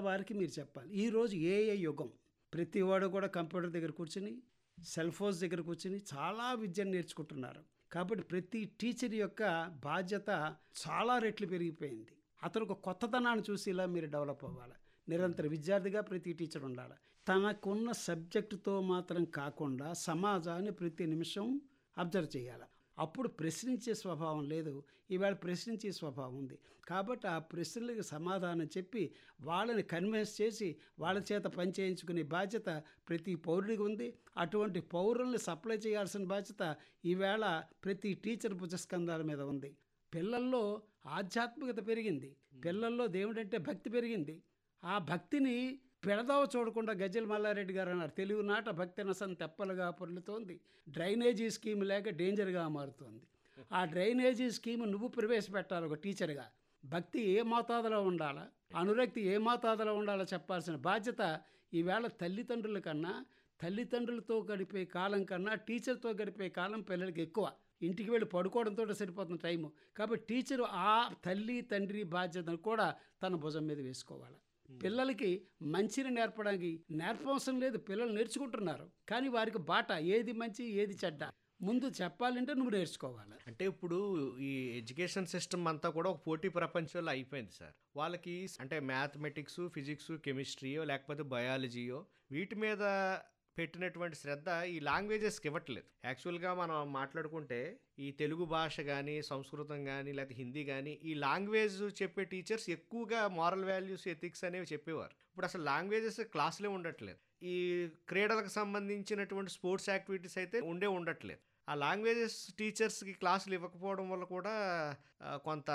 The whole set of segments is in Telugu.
వారికి మీరు చెప్పాలి ఈరోజు ఏఐ యుగం ప్రతి వాడు కూడా కంప్యూటర్ దగ్గర కూర్చుని సెల్ ఫోన్స్ దగ్గర కూర్చుని చాలా విద్యను నేర్చుకుంటున్నారు కాబట్టి ప్రతి టీచర్ యొక్క బాధ్యత చాలా రెట్లు పెరిగిపోయింది అతను ఒక కొత్తదనాన్ని చూసి ఇలా మీరు డెవలప్ అవ్వాలి నిరంతర విద్యార్థిగా ప్రతి టీచర్ ఉండాలి తనకున్న సబ్జెక్టుతో మాత్రం కాకుండా సమాజాన్ని ప్రతి నిమిషం అబ్జర్వ్ చేయాలి అప్పుడు ప్రశ్నించే స్వభావం లేదు ఈవేళ ప్రశ్నించే స్వభావం ఉంది కాబట్టి ఆ ప్రశ్నలకు సమాధానం చెప్పి వాళ్ళని కన్విన్స్ చేసి వాళ్ళ చేత పని చేయించుకునే బాధ్యత ప్రతి పౌరుడికి ఉంది అటువంటి పౌరుల్ని సప్లై చేయాల్సిన బాధ్యత ఈవేళ ప్రతి టీచర్ భుజస్కంధాల మీద ఉంది పిల్లల్లో ఆధ్యాత్మికత పెరిగింది పిల్లల్లో దేవుడంటే భక్తి పెరిగింది ఆ భక్తిని పెడదావ చూడకుండా గజ్జల మల్లారెడ్డి గారు అన్నారు తెలుగు నాట భక్తి నసం తెప్పలుగా పొర్లుతోంది డ్రైనేజీ స్కీమ్ లేక డేంజర్గా మారుతోంది ఆ డ్రైనేజీ స్కీమ్ నువ్వు ప్రవేశపెట్టాలి ఒక టీచర్గా భక్తి ఏ మోతాదులో ఉండాలా అనురక్తి ఏ మోతాదులో ఉండాలో చెప్పాల్సిన బాధ్యత ఈవేళ తల్లిదండ్రుల కన్నా తల్లిదండ్రులతో గడిపే కాలం కన్నా టీచర్తో గడిపే కాలం పిల్లలకి ఎక్కువ ఇంటికి వెళ్ళి పడుకోవడంతో సరిపోతున్న టైము కాబట్టి టీచరు ఆ తల్లి తండ్రి బాధ్యతను కూడా తన భుజం మీద వేసుకోవాలి పిల్లలకి మంచిని నేర్పడానికి నేర్పవసరం లేదు పిల్లలు నేర్చుకుంటున్నారు కానీ వారికి బాట ఏది మంచి ఏది చెడ్డ ముందు చెప్పాలంటే నువ్వు నేర్చుకోవాలి అంటే ఇప్పుడు ఈ ఎడ్యుకేషన్ సిస్టమ్ అంతా కూడా ఒక పోటీ ప్రపంచంలో అయిపోయింది సార్ వాళ్ళకి అంటే మ్యాథమెటిక్స్ ఫిజిక్స్ కెమిస్ట్రీయో లేకపోతే బయాలజీయో వీటి మీద పెట్టినటువంటి శ్రద్ధ ఈ లాంగ్వేజెస్కి ఇవ్వట్లేదు యాక్చువల్గా మనం మాట్లాడుకుంటే ఈ తెలుగు భాష కానీ సంస్కృతం కానీ లేకపోతే హిందీ కానీ ఈ లాంగ్వేజ్ చెప్పే టీచర్స్ ఎక్కువగా మారల్ వాల్యూస్ ఎథిక్స్ అనేవి చెప్పేవారు ఇప్పుడు అసలు లాంగ్వేజెస్ క్లాసులే ఉండట్లేదు ఈ క్రీడలకు సంబంధించినటువంటి స్పోర్ట్స్ యాక్టివిటీస్ అయితే ఉండే ఉండట్లేదు ఆ లాంగ్వేజెస్ టీచర్స్కి క్లాసులు ఇవ్వకపోవడం వల్ల కూడా ఆ, కొంత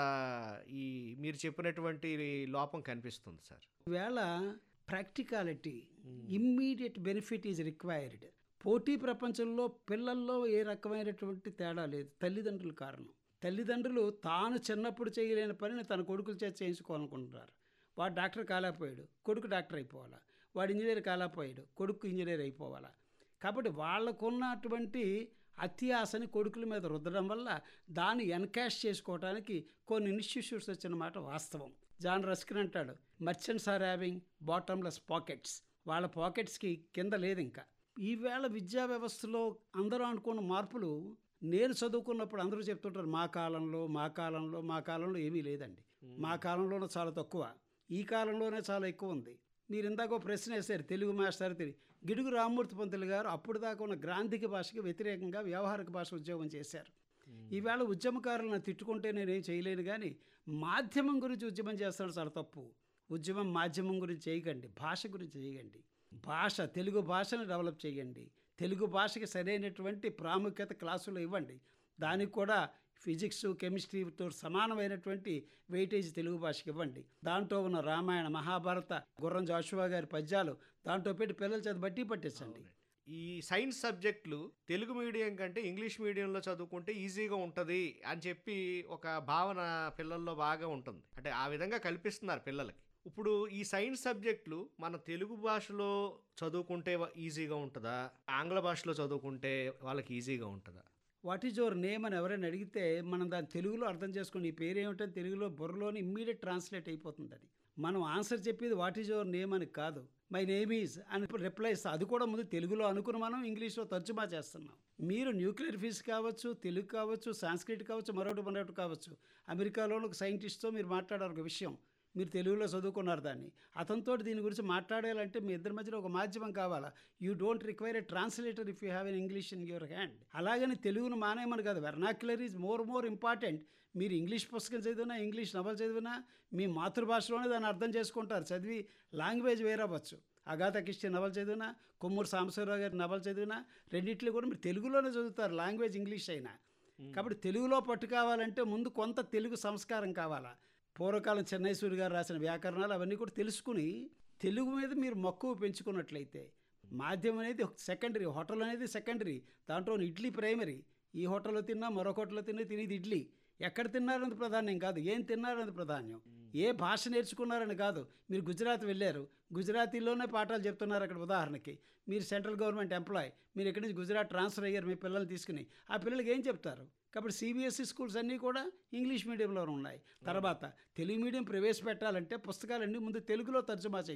ఈ మీరు చెప్పినటువంటి లోపం కనిపిస్తుంది సార్ వేళ practicality immediate benefit is required పోటీ ప్రపంచంలో పిల్లల్లో ఏ రకమైనటువంటి తేడా లేదు తల్లిదండ్రుల కారణం తల్లిదండ్రులు తాను చిన్నప్పుడు చేయలేని పనిని తన కొడుకుల చేత చేయించుకోవాలనుకుంటున్నారు వాడు డాక్టర్ కాలేకపోయాడు కొడుకు డాక్టర్ అయిపోవాలా వాడు ఇంజనీర్ కాలేకపోయాడు కొడుకు ఇంజనీర్ అయిపోవాలా కాబట్టి వాళ్ళకున్నటువంటి అత్యాశని కొడుకుల మీద రుద్దడం వల్ల దాన్ని ఎన్కాష్ చేసుకోవడానికి కొన్ని ఇన్స్టిట్యూట్స్ వచ్చిన మాట వాస్తవం జాన్ రస్కిన్ అంటాడు merchants are having bottomless pockets వాళ్ళ పాకెట్స్కి కింద లేదు ఇంకా ఈవేళ విద్యా వ్యవస్థలో అందరూ అనుకున్న మార్పులు నేను చదువుకున్నప్పుడు అందరూ చెప్తుంటారు మా కాలంలో మా కాలంలో మా కాలంలో ఏమీ లేదండి మా కాలంలోనే చాలా తక్కువ ఈ కాలంలోనే చాలా ఎక్కువ ఉంది మీరు ఇందాక ఒక ప్రశ్న వేశారు తెలుగు మాస్టర్ తిరిగి గిడుగు రామ్మూర్తి పంతులు గారు అప్పుడు దాకా ఉన్న గ్రాంధిక భాషకి వ్యతిరేకంగా వ్యవహారిక భాష ఉద్యోగం చేశారు ఈవేళ ఉద్యమకారులను తిట్టుకుంటే నేనేం చేయలేను కానీ మాధ్యమం గురించి ఉద్యమం చేస్తాడు చాలా తప్పు ఉద్యమం మాధ్యమం గురించి చేయకండి భాష గురించి చేయకండి భాష తెలుగు భాషను డెవలప్ చేయండి తెలుగు భాషకి సరైనటువంటి ప్రాముఖ్యత క్లాసులో ఇవ్వండి దానికి కూడా ఫిజిక్స్ కెమిస్ట్రీతో సమానమైనటువంటి వెయిటేజ్ తెలుగు భాషకి ఇవ్వండి దాంట్లో ఉన్న రామాయణ మహాభారత గుర్రం జాషువా గారి పద్యాలు దాంట్లో పెట్టి పిల్లల చేత బట్టి పట్టించండి ఈ సైన్స్ సబ్జెక్టులు తెలుగు మీడియం కంటే ఇంగ్లీష్ మీడియంలో చదువుకుంటే ఈజీగా ఉంటుంది అని చెప్పి ఒక భావన పిల్లల్లో బాగా ఉంటుంది అంటే ఆ విధంగా కల్పిస్తున్నారు పిల్లలకి ఇప్పుడు ఈ సైన్స్ సబ్జెక్టులు మన తెలుగు భాషలో చదువుకుంటే వ- ఈజీగా ఉంటుందా ఆంగ్ల భాషలో చదువుకుంటే వాళ్ళకి ఈజీగా ఉంటుందా వాట్ ఈజ్ యువర్ నేమ్ అని ఎవరైనా అడిగితే మనం దాన్ని తెలుగులో అర్థం చేసుకుని ఈ పేరు ఏమిటని తెలుగులో బుర్రలోని ఇమ్మీడియట్ ట్రాన్స్లేట్ అయిపోతుంది అది మనం ఆన్సర్ చెప్పేది వాట్ ఈజ్ యువర్ నేమ్ అని కాదు మై నేమ్ ఈజ్ అని రిప్లై ఇస్తా అది కూడా ముందు తెలుగులో అనుకుని మనం ఇంగ్లీష్లో తర్జుమా చేస్తున్నాం మీరు న్యూక్లియర్ ఫిజిక్స్ కావచ్చు తెలుగు కావచ్చు సాంస్క్రిట్ కావచ్చు మరొకటి మరొకటి కావచ్చు అమెరికాలోని ఒక సైంటిస్ట్తో మీరు మాట్లాడారు ఒక విషయం మీరు తెలుగులో చదువుకున్నారు దాన్ని అతనితో దీని గురించి మాట్లాడాలంటే మీ ఇద్దరి మధ్యలో ఒక మాధ్యమం కావాలా you don't require a translator if you have an English in your hand అలాగని తెలుగును మానేయమని కాదు vernacular is more more important మీరు ఇంగ్లీష్ పుస్తకం చదివినా ఇంగ్లీష్ నవల్ చదివినా మీ మాతృభాషలోనే దాన్ని అర్థం చేసుకుంటారు చదివి లాంగ్వేజ్ వేరవ్వచ్చు అగాథ కిష్టి నవల్ చదివినా కొమ్మూరు సాంబశివరావు గారి నవల్ చదివినా రెండిట్లో కూడా మీరు తెలుగులోనే చదువుతారు లాంగ్వేజ్ ఇంగ్లీష్ అయినా కాబట్టి తెలుగులో పట్టు కావాలంటే ముందు కొంత తెలుగు సంస్కారం కావాలా పూర్వకాలం చెన్నైసూరి గారు రాసిన వ్యాకరణాలు అవన్నీ కూడా తెలుసుకుని తెలుగు మీద మీరు మక్కువ పెంచుకున్నట్లయితే మాధ్యమం అనేది ఒక సెకండరీ హోటల్ అనేది సెకండరీ దాంట్లో ఇడ్లీ ప్రైమరీ ఈ హోటల్లో తిన్నా మరొక హోటల్లో తిన్నా తినేది ఇడ్లీ ఎక్కడ తిన్నారన్నది ప్రధానం కాదు ఏం తిన్నారన్నది ప్రధానం ఏ భాష నేర్చుకున్నారని కాదు మీరు గుజరాత్ వెళ్ళారు గుజరాతీలోనే పాఠాలు చెప్తున్నారు అక్కడ ఉదాహరణకి మీరు సెంట్రల్ గవర్నమెంట్ ఎంప్లాయ్ మీరు ఇక్కడి నుంచి గుజరాత్ ట్రాన్స్ఫర్ అయ్యారు మీ పిల్లల్ని తీసుకుని ఆ పిల్లలకి ఏం చెప్తారు కాబట్టి సిబిఎస్ఈ స్కూల్స్ అన్నీ కూడా ఇంగ్లీష్ మీడియంలో ఉన్నాయి తర్వాత తెలుగు మీడియం ప్రవేశపెట్టాలంటే పుస్తకాలన్నీ ముందు తెలుగులో తర్జుమా చేయాలి